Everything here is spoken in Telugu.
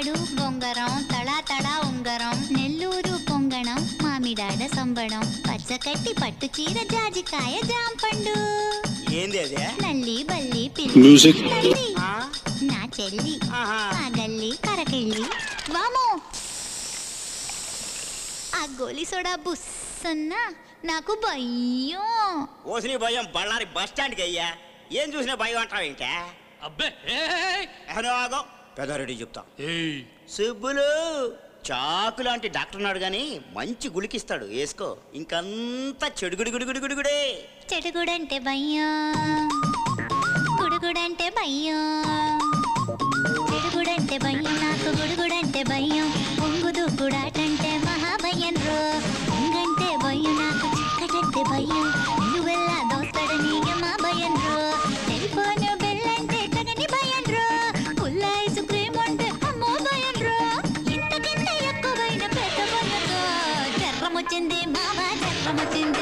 పాలపాడు బొంగరం తళా తళా ఉంగరం నెల్లూరు పొంగణం మామిడాడ సంబడం పచ్చకట్టి పట్టు చీర జాజికాయ జాంపండు ఏంది అదే నల్లి బల్లి Music. పిల్లి తల్లి, ఆ? నా చెల్లి ఆహా. ఆ గల్లి కరకెళ్ళి వాము ఆ గోలి సోడా బుస్సన్న నాకు భయం ఓసిని భయం బళ్ళారి బస్ స్టాండ్కి అయ్యా ఏం చూసినా భయం అంటావు ఇంకా అబ్బే ఏయ్! ఆగో పెదారెడ్డి చెప్తా ఏయ్! సుబ్బులు చాకు లాంటి డాక్టర్ ఉన్నాడు గాని మంచి గుళికిస్తాడు వేసుకో ఇంకంతా చెడుగుడు గుడి గుడిగుడే చెడుగుడంటే భయం గుడుగుడంటే భయం చెడుగుడంటే భయం నాకు గుడుగుడంటే భయం పొంగు దూకుడాటంటే మహాభయం రో పొంగంటే భయం నాకు చిక్కటంటే భయం నిలువెల్ల దోస్తడని మా భయం రో టెలిఫోన్ బెల్ అంటే తగని భయం రో పుల్ల ఐస్ క్రీమ్ అంటే అమ్మో భయం రో ఇంతకింత ఎక్కువైన పెద్ద భయం రో జర్రం వచ్చింది మావా జర్రం వచ్చింది